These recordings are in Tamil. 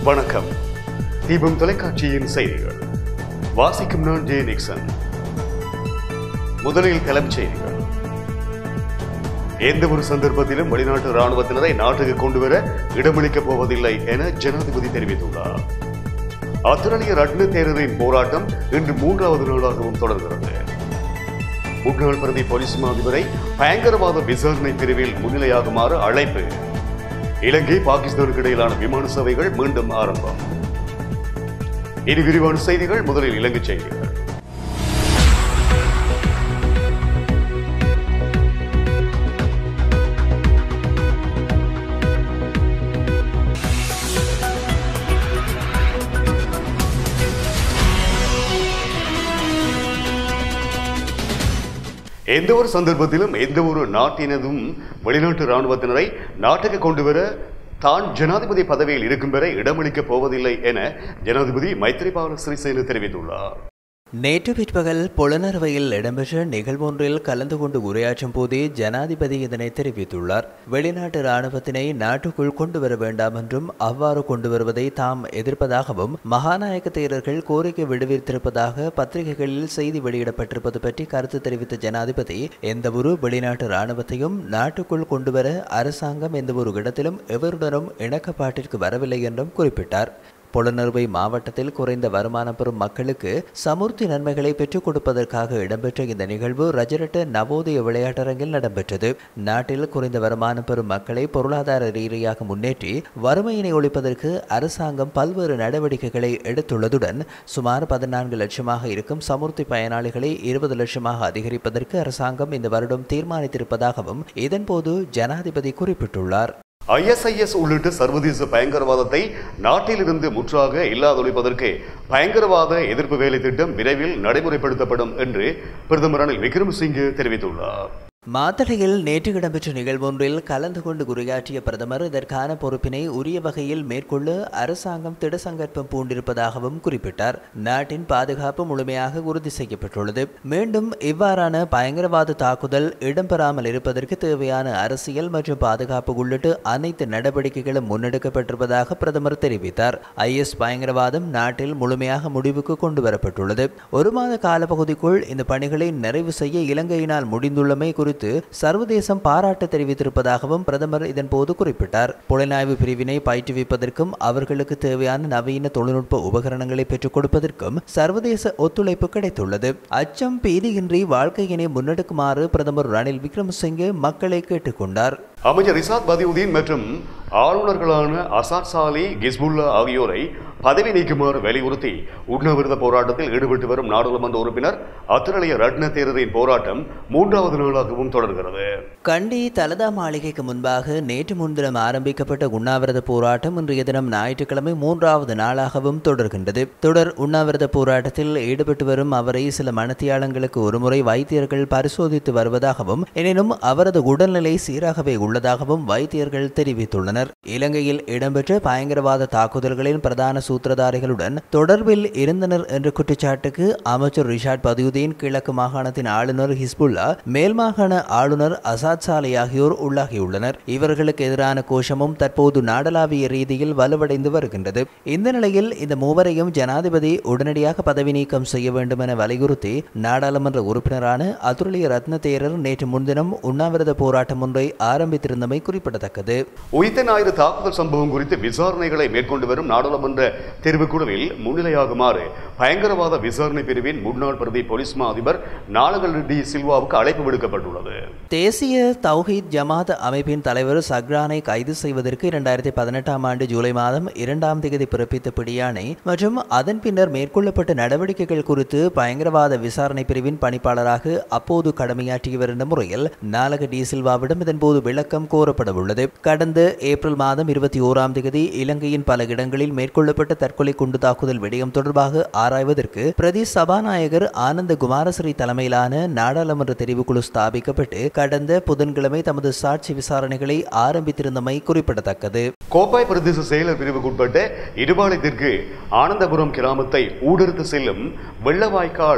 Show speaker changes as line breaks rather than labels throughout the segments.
வணக்கம் தீபம் தொலைக்காட்சியின் செய்திகள் வாசிக்கும் நான் ஜே நிக்சன் முதலில் தலைமைச் செய்திகள் எந்த ஒரு சந்தர்ப்பத்திலும் வெளிநாட்டு ராணுவத்தினரை நாட்டுக்கு கொண்டு வர இடமளிக்கப் போவதில்லை என ஜனாதிபதி தெரிவித்துள்ளார் அத்துரலிய ரட்ன தேரரின் போராட்டம் இன்று மூன்றாவது நாளாகவும் தொடர்கிறது முன்னாள் பிரதி போலீஸ் மா அதிபரை பயங்கரவாத விசாரணை பிரிவில் முன்னிலையாகுமாறு அழைப்பு இலங்கை பாகிஸ்தானுக்கு இடையிலான விமான சேவைகள் மீண்டும் ஆரம்பம் இனி விரிவான செய்திகள் முதலில் இலங்கை செய்திகள் எந்த ஒரு சந்தர்ப்பத்திலும் எந்த ஒரு நாட்டினதும் வெளிநாட்டு ராணுவத்தினரை நாட்டுக்கு கொண்டு வர தான் ஜனாதிபதி பதவியில் இருக்கும் வரை இடமளிக்கப் போவதில்லை என ஜனாதிபதி மைத்ரிபால சிறிசேன தெரிவித்துள்ளார்
நேற்று பிற்பகல் புலனறுவையில் இடம்பெற்ற நிகழ்வொன்றில் கலந்து கொண்டு உரையாற்றும் போதே ஜனாதிபதி இதனை தெரிவித்துள்ளார் வெளிநாட்டு இராணுவத்தினை நாட்டுக்குள் கொண்டு வர வேண்டாம் என்றும் அவ்வாறு கொண்டு வருவதை தாம் எதிர்ப்பதாகவும் மகாநாயக தேரர்கள் கோரிக்கை விடுவித்திருப்பதாக பத்திரிகைகளில் செய்தி வெளியிடப்பட்டிருப்பது பற்றி கருத்து தெரிவித்த ஜனாதிபதி எந்தவொரு வெளிநாட்டு இராணுவத்தையும் நாட்டுக்குள் கொண்டு வர அரசாங்கம் எந்த ஒரு இடத்திலும் எவருடனும் இணக்கப்பாட்டிற்கு வரவில்லை என்றும் குறிப்பிட்டார் புலனறுவை மாவட்டத்தில் குறைந்த வருமானம் பெறும் மக்களுக்கு சமுர்த்தி நன்மைகளை பெற்றுக் கொடுப்பதற்காக இடம்பெற்ற இந்த நிகழ்வு ரஜரட்ட நவோதய விளையாட்டரங்கில் நடைபெற்றது நாட்டில் குறைந்த வருமானம் பெறும் மக்களை பொருளாதார ரீதியாக முன்னேற்றி வறுமையினை ஒழிப்பதற்கு அரசாங்கம் பல்வேறு நடவடிக்கைகளை எடுத்துள்ளதுடன் சுமார் பதினான்கு லட்சமாக இருக்கும் சமுர்த்தி பயனாளிகளை இருபது லட்சமாக அதிகரிப்பதற்கு அரசாங்கம் இந்த வருடம் தீர்மானித்திருப்பதாகவும் இதன்போது ஜனாதிபதி குறிப்பிட்டுள்ளார்
ஐஎஸ்ஐஎஸ் உள்ளிட்ட சர்வதேச பயங்கரவாதத்தை நாட்டிலிருந்து முற்றாக இல்லாதொழிப்பதற்கு பயங்கரவாத எதிர்ப்பு வேலை திட்டம் விரைவில் நடைமுறைப்படுத்தப்படும் என்று பிரதமர் ரணில் விக்ரமசிங்கே தெரிவித்துள்ளார்
மாத்தளையில் நேற்று இடம்பெற்ற நிகழ்வொன்றில் கலந்து கொண்டு உரையாற்றிய பிரதமர் இதற்கான பொறுப்பினை உரிய வகையில் மேற்கொள்ள அரசாங்கம் திடசங்கற்பம் பூண்டிருப்பதாகவும் குறிப்பிட்டார் நாட்டின் பாதுகாப்பு முழுமையாக உறுதி செய்யப்பட்டுள்ளது மீண்டும் இவ்வாறான பயங்கரவாத தாக்குதல் இடம்பெறாமல் இருப்பதற்கு தேவையான அரசியல் மற்றும் பாதுகாப்பு உள்ளிட்ட அனைத்து நடவடிக்கைகளும் முன்னெடுக்கப்பட்டிருப்பதாக பிரதமர் தெரிவித்தார் ஐஎஸ் பயங்கரவாதம் நாட்டில் முழுமையாக முடிவுக்கு கொண்டு வரப்பட்டுள்ளது ஒரு மாத காலப்பகுதிக்குள் இந்த பணிகளை நிறைவு செய்ய இலங்கையினால் முடிந்துள்ளமை குறித்து குறித்து சர்வதேசம் பாராட்டு தெரிவித்திருப்பதாகவும் பிரதமர் இதன்போது குறிப்பிட்டார் புலனாய்வு பிரிவினை பயிற்றுவிப்பதற்கும் அவர்களுக்கு தேவையான நவீன தொழில்நுட்ப உபகரணங்களை பெற்றுக் கொடுப்பதற்கும் சர்வதேச ஒத்துழைப்பு கிடைத்துள்ளது அச்சம் பீதியின்றி வாழ்க்கையினை முன்னெடுக்குமாறு பிரதமர் ரணில் விக்ரமசிங்கே மக்களை கேட்டுக்கொண்டார்
அமைச்சர் ரிசாத் பதியுதீன் மற்றும் ஆளுநர்களான அசாத் சாலி கிஸ்புல்லா ஆகியோரை பதவி நீக்குமாறு வலியுறுத்தி உண்ணாவிரத போராட்டத்தில் ஈடுபட்டு வரும் நாடாளுமன்ற உறுப்பினர் அத்துரலிய ரட்ன தேரரின் போராட்டம் மூன்றாவது நாளாகவும் தொடர்கிறது
கண்டி தலதா மாளிகைக்கு முன்பாக நேற்று முன்தினம் ஆரம்பிக்கப்பட்ட உண்ணாவிரத போராட்டம் இன்றைய தினம் ஞாயிற்றுக்கிழமை மூன்றாவது நாளாகவும் தொடர்கின்றது தொடர் உண்ணாவிரத போராட்டத்தில் ஈடுபட்டு வரும் அவரை சில மனத்தியாளங்களுக்கு ஒருமுறை வைத்தியர்கள் பரிசோதித்து வருவதாகவும் எனினும் அவரது உடல்நிலை சீராகவே உள்ளதாகவும் வைத்தியர்கள் தெரிவித்துள்ளனர் இலங்கையில் இடம்பெற்ற பயங்கரவாத தாக்குதல்களின் பிரதான சூத்திரதாரிகளுடன் தொடர்பில் இருந்தனர் என்ற குற்றச்சாட்டுக்கு அமைச்சர் ரிஷாட் பதியுதீன் கிழக்கு மாகாணத்தின் ஆளுநர் ஹிஸ்புல்லா மேல் மாகாண ஆளுநர் அசாத் சாலை ஆகியோர் உள்ளாகியுள்ளனர் இவர்களுக்கு எதிரான கோஷமும் தற்போது நாடளாவிய ரீதியில் வலுவடைந்து வருகின்றது இந்த நிலையில் இந்த மூவரையும் ஜனாதிபதி உடனடியாக பதவி நீக்கம் செய்ய வேண்டும் என வலியுறுத்தி நாடாளுமன்ற உறுப்பினரான அதுரலிய ரத்ன தேரர் நேற்று முன்தினம் உண்ணாவிரத போராட்டம் ஒன்றை ஆரம்பித்திருந்தமை குறிப்பிடத்தக்கது
உயிர்த்த ஞாயிறு தாக்குதல் சம்பவம் குறித்து விசாரணைகளை மேற்கொண்டு வரும் நாடாளுமன்ற தெரிவுக்குழுவில் முன்னிலையாகுமாறு பயங்கரவாத விசாரணை பிரிவின் முன்னாள் பிரதி போலீஸ் மா அதிபர் நாளகல் டி சில்வாவுக்கு அழைப்பு விடுக்கப்பட்டுள்ளது
தேசிய தௌஹீத் ஜமாத் அமைப்பின் தலைவர் சக்ரானை கைது செய்வதற்கு இரண்டாயிரத்தி பதினெட்டாம் ஆண்டு ஜூலை மாதம் இரண்டாம் தேதி பிறப்பித்த பிடியாணை மற்றும் அதன் பின்னர் மேற்கொள்ளப்பட்ட நடவடிக்கைகள் குறித்து பயங்கரவாத விசாரணை பிரிவின் பணிப்பாளராக அப்போது கடமையாற்றியவர் என்ற முறையில் நாலக டி சில்வாவிடம் இதன்போது விளக்கம் கோரப்படவுள்ளது கடந்த ஏப்ரல் மாதம் இருபத்தி ஓராம் தேதி இலங்கையின் பல இடங்களில் மேற்கொள்ளப்பட்ட தற்கொலை குண்டு தாக்குதல் விடயம் தொடர்பாக ஆராய்வதற்கு பிரதி சபாநாயகர் ஆனந்த குமாரஸ்ரீ தலைமையிலான நாடாளுமன்ற தெரிவுக்குழு ஸ்தாபிக்கப்பட்டு கடந்த புதன்கிழமை தமது சாட்சி விசாரணைகளை ஆரம்பித்திருந்தமை குறிப்பிடத்தக்கது
கோப்பாய் பிரதேச செயலர் பிரிவுக்குட்பட்ட இடுபாளையத்திற்கு ஆனந்தபுரம் கிராமத்தை ஊடறுத்து செல்லும் வெள்ளவாய்க்கால்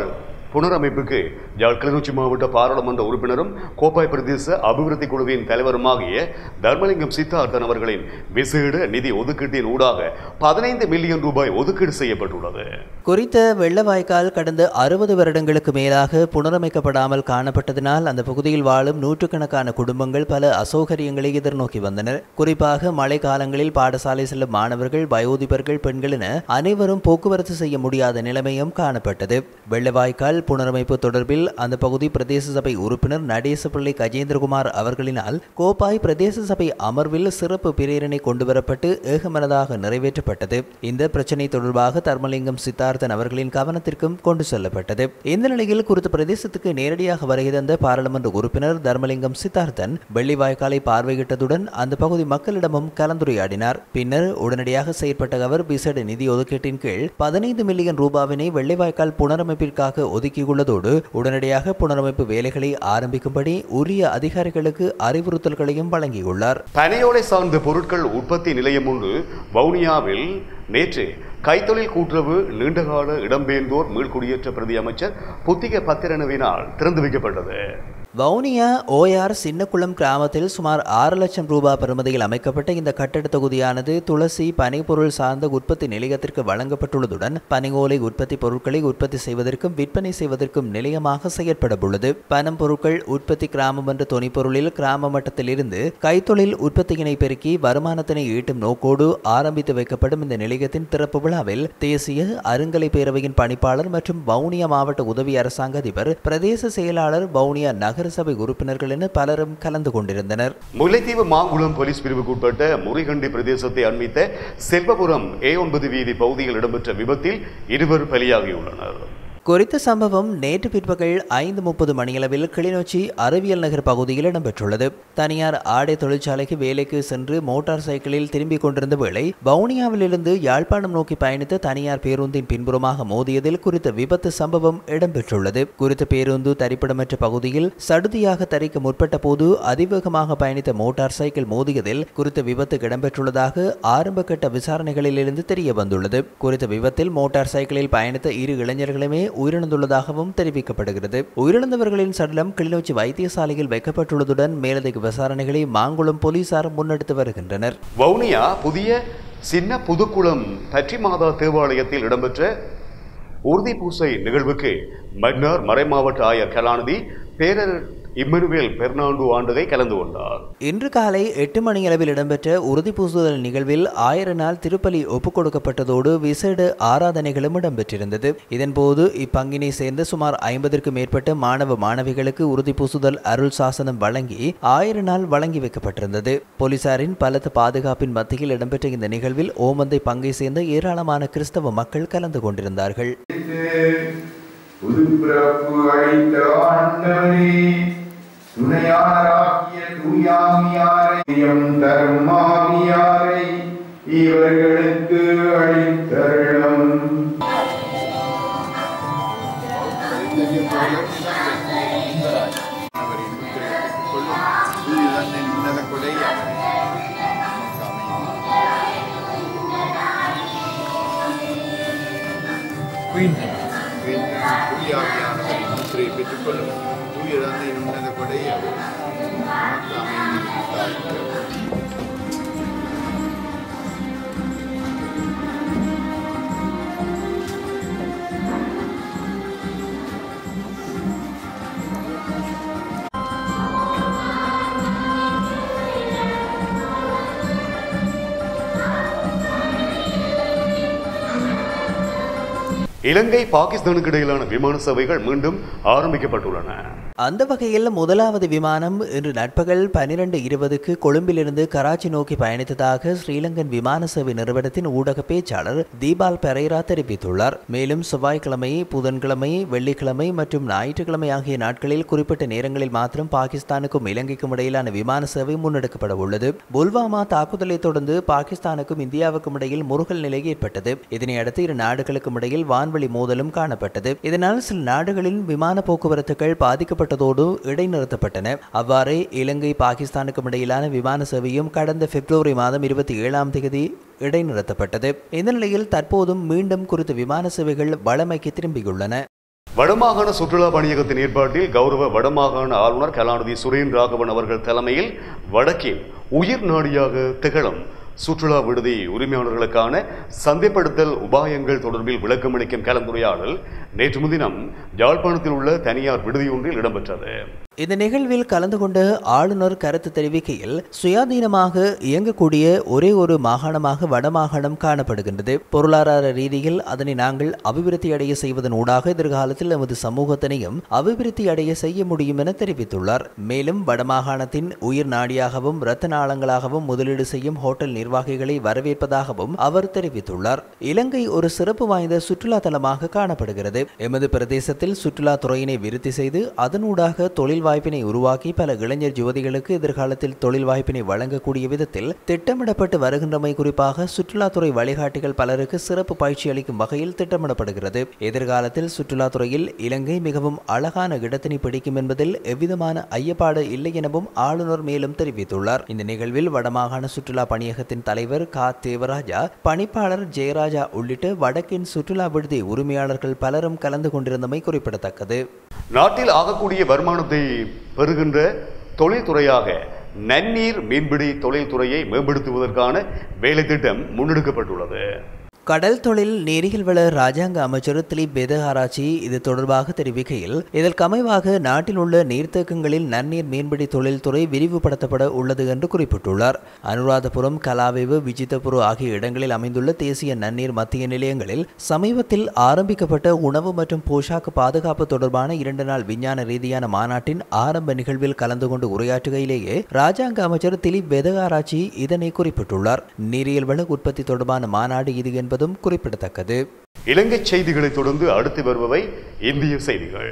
புனரமைப்புக்கு யாழ் கிளிநொச்சி மாவட்ட பாராளுமன்ற உறுப்பினரும் கோப்பாய் பிரதேச அபிவிருத்தி குழுவின் தலைவருமாகிய தர்மலிங்கம் சித்தார்த்தன் அவர்களின் விசேட நிதி ஒதுக்கீட்டின் ஊடாக பதினைந்து மில்லியன் ரூபாய் ஒதுக்கீடு செய்யப்பட்டுள்ளது
குறித்த வெள்ளவாய்க்கால் கடந்த அறுபது வருடங்களுக்கு மேலாக புனரமைக்கப்படாமல் காணப்பட்டதனால் அந்த பகுதியில் வாழும் நூற்றுக்கணக்கான குடும்பங்கள் பல அசௌகரியங்களை எதிர்நோக்கி வந்தனர் குறிப்பாக மழை காலங்களில் பாடசாலை செல்லும் மாணவர்கள் வயோதிபர்கள் பெண்கள் என அனைவரும் போக்குவரத்து செய்ய முடியாத நிலைமையும் காணப்பட்டது வெள்ளவாய்க்கால் புனரமைப்பு தொடர்பில் அந்த பகுதி பிரதேச சபை உறுப்பினர் நடேசபிள்ளை கஜேந்திரகுமார் அவர்களினால் கோப்பாய் பிரதேச சபை அமர்வில் சிறப்பு பிரேரணை கொண்டுவரப்பட்டு ஏகமனதாக நிறைவேற்றப்பட்டது இந்த பிரச்சினை தொடர்பாக தர்மலிங்கம் சித்தார்த்தன் அவர்களின் கவனத்திற்கும் கொண்டு செல்லப்பட்டது இந்த நிலையில் குறித்த பிரதேசத்துக்கு நேரடியாக வருகை தந்த பாராளுமன்ற உறுப்பினர் தர்மலிங்கம் சித்தார்த்தன் வெள்ளிவாய்க்காலை பார்வையிட்டதுடன் அந்த பகுதி மக்களிடமும் கலந்துரையாடினார் பின்னர் உடனடியாக செயற்பட்ட அவர் விசேட நிதி ஒதுக்கீட்டின் கீழ் பதினைந்து மில்லியன் ரூபாவினை வெள்ளிவாய்க்கால் புனரமைப்பிற்காக ஒதுக்கியுள்ளதோடு உடனடியாக புனரமைப்பு வேலைகளை ஆரம்பிக்கும்படி உரிய அதிகாரிகளுக்கு அறிவுறுத்தல்களையும் வழங்கியுள்ளார்
பனையோலை சார்ந்த பொருட்கள் உற்பத்தி நிலையம் ஒன்று வவுனியாவில் நேற்று கைத்தொழில் கூட்டுறவு நீண்டகால இடம்பெயர்ந்தோர் மீள்குடியேற்ற பிரதி அமைச்சர் புத்திக பத்திரனவினால் திறந்து வைக்கப்பட்டது
வவுனியா ஓயார் சின்னக்குளம் கிராமத்தில் சுமார் ஆறு லட்சம் ரூபாய் பெறுமதியில் அமைக்கப்பட்ட இந்த கட்டட தொகுதியானது துளசி பனைப்பொருள் சார்ந்த உற்பத்தி நிலையத்திற்கு வழங்கப்பட்டுள்ளதுடன் பனையோலை உற்பத்தி பொருட்களை உற்பத்தி செய்வதற்கும் விற்பனை செய்வதற்கும் நிலையமாக செயற்பட உள்ளது பனம் பொருட்கள் உற்பத்தி கிராமம் என்ற தொனிப்பொருளில் கிராம மட்டத்திலிருந்து கைத்தொழில் உற்பத்தியினை பெருக்கி வருமானத்தினை ஈட்டும் நோக்கோடு ஆரம்பித்து வைக்கப்படும் இந்த நிலையத்தின் திறப்பு விழாவில் தேசிய அருங்கலை பேரவையின் பணிப்பாளர் மற்றும் வவுனியா மாவட்ட உதவி அரசாங்க அதிபர் பிரதேச செயலாளர் வவுனியா நகரசபை உறுப்பினர்கள் என பலரும் கலந்து கொண்டிருந்தனர்
முல்லைத்தீவு மாங்குளம் போலீஸ் பிரிவுக்குட்பட்ட முறிகண்டி பிரதேசத்தை அண்மித்த செல்வபுரம் ஏ ஒன்பது வீதி பகுதியில் இடம்பெற்ற விபத்தில் இருவர் பலியாகியுள்ளனர்
குறித்த சம்பவம் நேற்று பிற்பகல் ஐந்து முப்பது மணியளவில் கிளிநொச்சி அறிவியல் நகர் பகுதியில் இடம்பெற்றுள்ளது தனியார் ஆடை தொழிற்சாலைக்கு வேலைக்கு சென்று மோட்டார் சைக்கிளில் திரும்பிக் கொண்டிருந்த வேளை வவுனியாவிலிருந்து யாழ்ப்பாணம் நோக்கி பயணித்த தனியார் பேருந்தின் பின்புறமாக மோதியதில் குறித்த விபத்து சம்பவம் இடம்பெற்றுள்ளது குறித்த பேருந்து தரிப்பிடமற்ற பகுதியில் சடுதியாக தரிக்க முற்பட்ட போது அதிவேகமாக பயணித்த மோட்டார் சைக்கிள் மோதியதில் குறித்த விபத்து இடம்பெற்றுள்ளதாக ஆரம்பகட்ட விசாரணைகளிலிருந்து தெரிய வந்துள்ளது குறித்த விபத்தில் மோட்டார் சைக்கிளில் பயணித்த இரு இளைஞர்களுமே உயிரிழந்துள்ளதாகவும் தெரிவிக்கப்படுகிறது உயிரிழந்தவர்களின் சடலம் கிளிநொச்சி வைத்தியசாலையில் வைக்கப்பட்டுள்ளதுடன் மேலதிக விசாரணைகளை மாங்குளம் போலீசார் முன்னெடுத்து வருகின்றனர்
வவுனியா புதிய சின்ன புதுக்குளம் பற்றி மாதா தேவாலயத்தில் இடம்பெற்ற உறுதி பூசை நிகழ்வுக்கு மன்னார் மறைமாவட்ட ஆயர் கலாநிதி பேரர் இம்மனுவேல் பெர்னாண்டு ஆண்டுகை கலந்து கொண்டார்
இன்று காலை எட்டு மணியளவில் இடம்பெற்ற உறுதி பூசுதல் நிகழ்வில் ஆயிர நாள் திருப்பலி ஒப்புக் கொடுக்கப்பட்டதோடு விசேட ஆராதனைகளும் இடம்பெற்றிருந்தது இதன்போது இப்பங்கினை சேர்ந்த சுமார் ஐம்பதற்கும் மேற்பட்ட மாணவ மாணவிகளுக்கு உறுதி பூசுதல் அருள் சாசனம் வழங்கி ஆயிர நாள் வழங்கி வைக்கப்பட்டிருந்தது போலீசாரின் பலத்த பாதுகாப்பின் மத்தியில் இடம்பெற்ற இந்த நிகழ்வில் ஓமந்தை பங்கை சேர்ந்த ஏராளமான கிறிஸ்தவ மக்கள் கலந்து கொண்டிருந்தார்கள்
புதுப்பிறப்பு அளித்த ஆண்டவரே துணையாராகிய தூயாமியாரையும் தருமாமியாரை இவர்களுக்கு அளித்தருளும்
தூயாவியானவரின் முத்திரையை பெற்றுக்கொள்ளும் தூய தந்தையின் உன்னத கொடை அவர் நமக்கு அமைந்திருக்கிறார்
இலங்கை பாகிஸ்தானுக்கு இடையிலான விமான சேவைகள் மீண்டும் ஆரம்பிக்கப்பட்டுள்ளன
அந்த வகையில் முதலாவது விமானம் இன்று நட்பகல் பனிரெண்டு இருபதுக்கு கொழும்பிலிருந்து கராச்சி நோக்கி பயணித்ததாக ஸ்ரீலங்கன் விமான சேவை நிறுவனத்தின் ஊடக பேச்சாளர் தீபால் பெரைரா தெரிவித்துள்ளார் மேலும் செவ்வாய்க்கிழமை புதன்கிழமை வெள்ளிக்கிழமை மற்றும் ஞாயிற்றுக்கிழமை ஆகிய நாட்களில் குறிப்பிட்ட நேரங்களில் மாத்திரம் பாகிஸ்தானுக்கும் இலங்கைக்கும் இடையிலான விமான சேவை முன்னெடுக்கப்பட உள்ளது புல்வாமா தாக்குதலை தொடர்ந்து பாகிஸ்தானுக்கும் இந்தியாவுக்கும் இடையில் முருகல் நிலை ஏற்பட்டது இதனையடுத்து இரு நாடுகளுக்கும் இடையில் வான்வழி மோதலும் காணப்பட்டது இதனால் சில நாடுகளின் விமான போக்குவரத்துகள் பாதிக்கப்பட்டதோடு இடைநிறுத்தப்பட்டன அவ்வாறே இலங்கை பாகிஸ்தானுக்கும் இடையிலான விமான சேவையும் கடந்த பிப்ரவரி மாதம் இருபத்தி ஏழாம் தேதி இடைநிறுத்தப்பட்டது இந்த நிலையில் தற்போதும் மீண்டும் குறித்த விமான சேவைகள் வழமைக்கு திரும்பியுள்ளன
வடமாகாண சுற்றுலா பணியகத்தின் ஏற்பாட்டில் கௌரவ வடமாகாண ஆளுநர் கலாநிதி சுரேன் ராகவன் அவர்கள் தலைமையில் வடக்கின் உயிர் நாடியாக திகழும் சுற்றுலா விடுதி உரிமையாளர்களுக்கான சந்தைப்படுத்தல் உபாயங்கள் தொடர்பில் விளக்கமளிக்கும் கலந்துரையாடல் நேற்று முன்தினம் யாழ்ப்பாணத்தில் உள்ள தனியார் விடுதியொன்றில் இடம்பெற்றது
இந்த நிகழ்வில் கலந்து கொண்ட ஆளுநர் கருத்து தெரிவிக்கையில் சுயாதீனமாக இயங்கக்கூடிய ஒரே ஒரு மாகாணமாக வடமாகாணம் காணப்படுகின்றது பொருளாதார ரீதியில் அதனை நாங்கள் அபிவிருத்தி அடைய செய்வதன் ஊடாக எதிர்காலத்தில் எமது சமூகத்தினையும் அபிவிருத்தி அடைய செய்ய முடியும் என தெரிவித்துள்ளார் மேலும் வடமாகாணத்தின் உயிர் நாடியாகவும் இரத்த நாளங்களாகவும் முதலீடு செய்யும் ஹோட்டல் நிர்வாகிகளை வரவேற்பதாகவும் அவர் தெரிவித்துள்ளார் இலங்கை ஒரு சிறப்பு வாய்ந்த சுற்றுலா தலமாக காணப்படுகிறது எமது பிரதேசத்தில் சுற்றுலா துறையினை விருத்தி செய்து அதனூடாக தொழில் வாய்ப்பினை உருவாக்கி பல இளைஞர் யுவதிகளுக்கு எதிர்காலத்தில் தொழில் வாய்ப்பினை வழங்கக்கூடிய விதத்தில் திட்டமிடப்பட்டு வருகின்றமை குறிப்பாக சுற்றுலாத்துறை வழிகாட்டிகள் பலருக்கு சிறப்பு பயிற்சி அளிக்கும் வகையில் திட்டமிடப்படுகிறது எதிர்காலத்தில் சுற்றுலாத்துறையில் இலங்கை மிகவும் அழகான இடத்தினை பிடிக்கும் என்பதில் எவ்விதமான ஐயப்பாடு இல்லை எனவும் ஆளுநர் மேலும் தெரிவித்துள்ளார் இந்த நிகழ்வில் வடமாகாண சுற்றுலா பணியகத்தின் தலைவர் கா தேவராஜா பணிப்பாளர் ஜெயராஜா உள்ளிட்ட வடக்கின் சுற்றுலா விடுதி உரிமையாளர்கள் பலரும் கலந்து கொண்டிருந்தமை குறிப்பிடத்தக்கது
நாட்டில் ஆகக்கூடிய வருமானத்தை பெறுகின்ற தொழில்துறையாக நன்னீர் மீன்பிடி தொழில்துறையை மேம்படுத்துவதற்கான வேலை திட்டம் முன்னெடுக்கப்பட்டுள்ளது
கடல் தொழில் நீரியல் வள ராஜாங்க அமைச்சர் திலீப் பெதஹாராச்சி இது தொடர்பாக தெரிவிக்கையில் இதற்கு அமைவாக நாட்டில் உள்ள நீர்த்தேக்கங்களில் நன்னீர் மீன்பிடி தொழில்துறை விரிவுபடுத்தப்பட உள்ளது என்று குறிப்பிட்டுள்ளார் அனுராதபுரம் கலாவேவு விஜிதபுரம் ஆகிய இடங்களில் அமைந்துள்ள தேசிய நன்னீர் மத்திய நிலையங்களில் சமீபத்தில் ஆரம்பிக்கப்பட்ட உணவு மற்றும் போஷாக்கு பாதுகாப்பு தொடர்பான இரண்டு நாள் விஞ்ஞான ரீதியான மாநாட்டின் ஆரம்ப நிகழ்வில் கலந்து கொண்டு உரையாற்றுகையிலேயே ராஜாங்க அமைச்சர் திலீப் பெதகாராச்சி இதனை குறிப்பிட்டுள்ளார் நீரியல் வள உற்பத்தி தொடர்பான மாநாடு இது என்பதும் குறிப்பிடத்தக்கது
இலங்கை செய்திகளை தொடர்ந்து அடுத்து வருபவை இந்திய செய்திகள்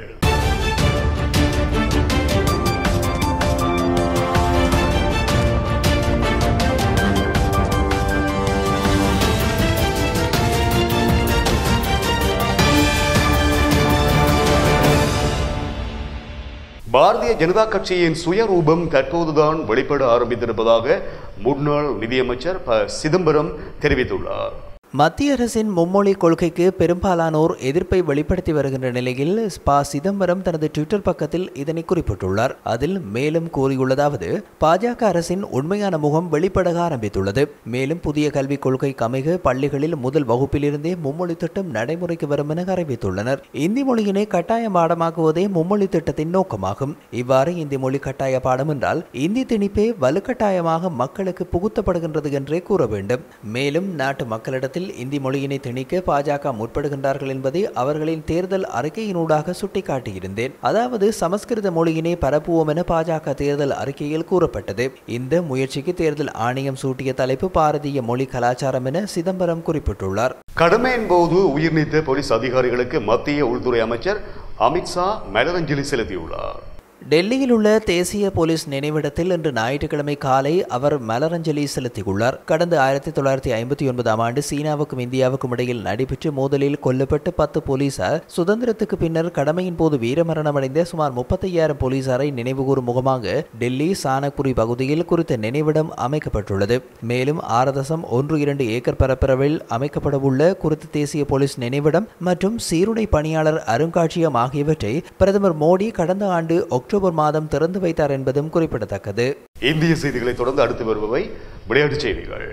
பாரதிய ஜனதா கட்சியின் சுயரூபம் தற்போதுதான் வெளிப்பட ஆரம்பித்திருப்பதாக முன்னாள் நிதியமைச்சர் ப சிதம்பரம் தெரிவித்துள்ளார்
மத்திய அரசின் மும்மொழி கொள்கைக்கு பெரும்பாலானோர் எதிர்ப்பை வெளிப்படுத்தி வருகின்ற நிலையில் ப சிதம்பரம் தனது ட்விட்டர் பக்கத்தில் இதனை குறிப்பிட்டுள்ளார் அதில் மேலும் கூறியுள்ளதாவது பாஜக அரசின் உண்மையான முகம் வெளிப்பட ஆரம்பித்துள்ளது மேலும் புதிய கல்விக் கொள்கை கமிக பள்ளிகளில் முதல் வகுப்பிலிருந்தே மும்மொழி திட்டம் நடைமுறைக்கு வரும் என அறிவித்துள்ளனர் இந்தி மொழியினை கட்டாய பாடமாக்குவதே மும்மொழி திட்டத்தின் நோக்கமாகும் இவ்வாறு இந்தி மொழி கட்டாய பாடம் என்றால் இந்தி திணிப்பே வலுக்கட்டாயமாக மக்களுக்கு புகுத்தப்படுகின்றது என்றே கூற வேண்டும் மேலும் நாட்டு மக்களிடத்தில் இந்தி மொழியினை திணிக்க பாஜக முற்படுகின்றார்கள் என்பதை அவர்களின் தேர்தல் அறிக்கையினூடாக சுட்டிக்காட்டியிருந்தேன் அதாவது சமஸ்கிருத மொழியினை பரப்புவோம் என பாஜக தேர்தல் அறிக்கையில் கூறப்பட்டது இந்த முயற்சிக்கு தேர்தல் ஆணையம் சூட்டிய தலைப்பு பாரதிய மொழி கலாச்சாரம் என சிதம்பரம் குறிப்பிட்டுள்ளார்
கடமையின் போது உயிர் நீத்த போலீஸ் அதிகாரிகளுக்கு மத்திய உள்துறை அமைச்சர் அமித்ஷா மலரஞ்சலி செலுத்தியுள்ளார்
டெல்லியில் உள்ள தேசிய போலீஸ் நினைவிடத்தில் இன்று ஞாயிற்றுக்கிழமை காலை அவர் மலரஞ்சலி செலுத்தியுள்ளார் கடந்த ஆயிரத்தி தொள்ளாயிரத்தி ஐம்பத்தி ஒன்பதாம் ஆண்டு சீனாவுக்கும் இந்தியாவுக்கும் இடையில் நடைபெற்ற மோதலில் கொல்லப்பட்ட பத்து போலீசார் சுதந்திரத்துக்கு பின்னர் கடமையின் போது வீரமரணமடைந்த சுமார் முப்பத்தையாயிரம் போலீசாரை நினைவுகூரும் முகமாக டெல்லி சானக்புரி பகுதியில் குறித்த நினைவிடம் அமைக்கப்பட்டுள்ளது மேலும் ஆறு தசம் ஒன்று இரண்டு ஏக்கர் பரப்பளவில் அமைக்கப்படவுள்ள குறித்த தேசிய போலீஸ் நினைவிடம் மற்றும் சீருடை பணியாளர் அருங்காட்சியகம் ஆகியவற்றை பிரதமர் மோடி கடந்த ஆண்டு அக்டோபர் மாதம் திறந்து வைத்தார் என்பதும் குறிப்பிடத்தக்கது
இந்திய செய்திகளை தொடர்ந்து அடுத்து வருபவை விளையாட்டுச் செய்திகள்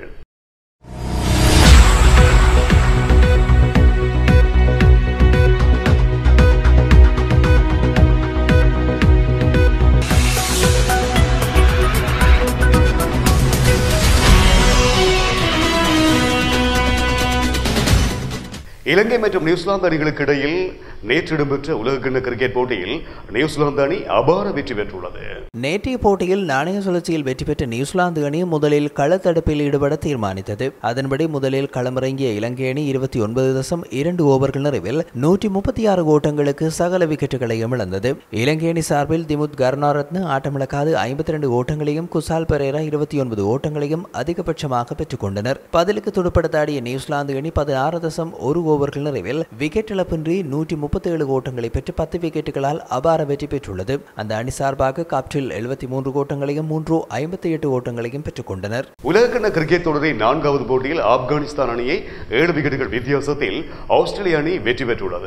இலங்கை மற்றும் நியூசிலாந்து அணிகளுக்கு இடையில் நேற்று இடம்பெற்ற உலகக்கிண்ண கிரிக்கெட் போட்டியில் நியூசிலாந்து அணி அபார வெற்றி பெற்றுள்ளது
நேற்றைய போட்டியில் நாணய சுழற்சியில் வெற்றி பெற்ற நியூசிலாந்து அணி முதலில் களத்தடுப்பில் ஈடுபட தீர்மானித்தது அதன்படி முதலில் களமிறங்கிய இலங்கை அணி இருபத்தி ஒன்பது தசம் இரண்டு ஓவர்கள் நிறைவில் நூற்றி முப்பத்தி ஆறு ஓட்டங்களுக்கு சகல விக்கெட்டுகளையும் இழந்தது இலங்கை அணி சார்பில் திமுத் கருணாரத்ன ஆட்டமிழக்காது ஐம்பத்தி ரெண்டு ஓட்டங்களையும் குசால் பெரேரா இருபத்தி ஒன்பது ஓட்டங்களையும் அதிகபட்சமாக பெற்றுக் கொண்டனர் பதிலுக்கு துடுப்படுத்தாடிய நியூசிலாந்து அணி பதினாறு தசம் ஒரு ஓவர்கள் நிறைவில் விக்கெட் இழப்பின்றி நூற்றி முப்பத்தி ஏழு ஓட்டங்களை பெற்று பத்து விக்கெட்டுகளால் அபார வெற்றி பெற்றுள்ளது அந்த அணி சார்பாக காப்டில் எழுபத்தி மூன்று ஓட்டங்களையும் மூன்று ஐம்பத்தி எட்டு ஓட்டங்களையும் பெற்றுக் கொண்டனர்
உலகக்கிண்ண கிரிக்கெட் தொடரின் நான்காவது போட்டியில் ஆப்கானிஸ்தான் அணியை ஏழு விக்கெட்டுகள் வித்தியாசத்தில் ஆஸ்திரேலிய அணி வெற்றி பெற்றுள்ளது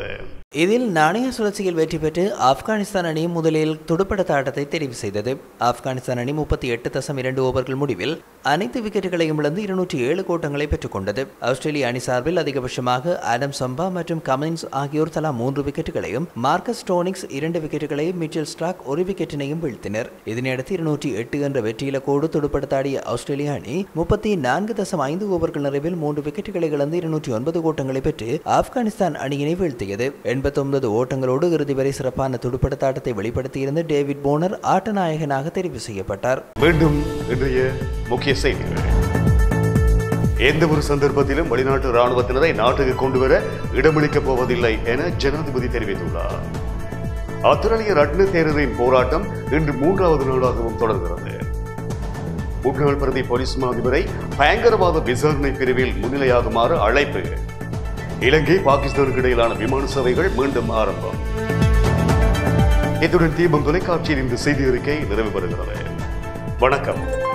இதில் நாணய சுழற்சியில் வெற்றி பெற்று ஆப்கானிஸ்தான் அணி முதலில் துடுப்படுத்த ஆட்டத்தை தெரிவு செய்தது ஆப்கானிஸ்தான் அணி முப்பத்தி எட்டு தசம் இரண்டு ஓவர்கள் முடிவில் அனைத்து விக்கெட்டுகளையும் இழந்து இருநூற்றி ஏழு கோட்டங்களை பெற்றுக்கொண்டது ஆஸ்திரேலிய அணி சார்பில் அதிகபட்சமாக ஆடம் சம்பா மற்றும் கமின்ஸ் ஆகியோர் தலா மூன்று விக்கெட்டுகளையும் மார்க்கஸ் ஸ்டோனிக்ஸ் இரண்டு விக்கெட்டுகளையும் மிச்சல் ஸ்டாக் ஒரு விக்கெட்டினையும் வீழ்த்தினர் இதனையடுத்து இருநூற்றி எட்டு என்ற வெற்றி இலக்கோடு துடுப்படுத்தாடிய ஆஸ்திரேலிய அணி முப்பத்தி நான்கு தசம் ஐந்து ஓவர்கள் நிறைவில் மூன்று விக்கெட்டுகளை இழந்து இருநூற்றி ஒன்பது கோட்டங்களை பெற்று ஆப்கானிஸ்தான் அணியினை வீழ்த்தியது எண்பத்தொன்பது ஓட்டங்களோடு இறுதி வரை சிறப்பான துடுப்படுத்த ஆட்டத்தை வெளிப்படுத்தியிருந்த டேவிட் போனர் ஆட்ட நாயகனாக தெரிவு செய்யப்பட்டார்
மீண்டும் இன்றைய முக்கிய செய்திகள் எந்த ஒரு சந்தர்ப்பத்திலும் வெளிநாட்டு ராணுவத்தினரை நாட்டுக்கு கொண்டு வர இடமளிக்கப் போவதில்லை என ஜனாதிபதி தெரிவித்துள்ளார் ஆத்திரேலிய ரட்ன தேரரின் போராட்டம் இன்று மூன்றாவது நாளாகவும் தொடர்கிறது முன்னாள் பிரதி போலீஸ் மா அதிபரை பயங்கரவாத விசாரணை பிரிவில் முன்னிலையாகுமாறு அழைப்பு இலங்கை பாகிஸ்தானுக்கு இடையிலான விமான சேவைகள் மீண்டும் ஆரம்பம் இத்துடன் தீபம் தொலைக்காட்சியில் இந்த செய்தி அறிக்கை நிறைவு பெறுகிறது வணக்கம்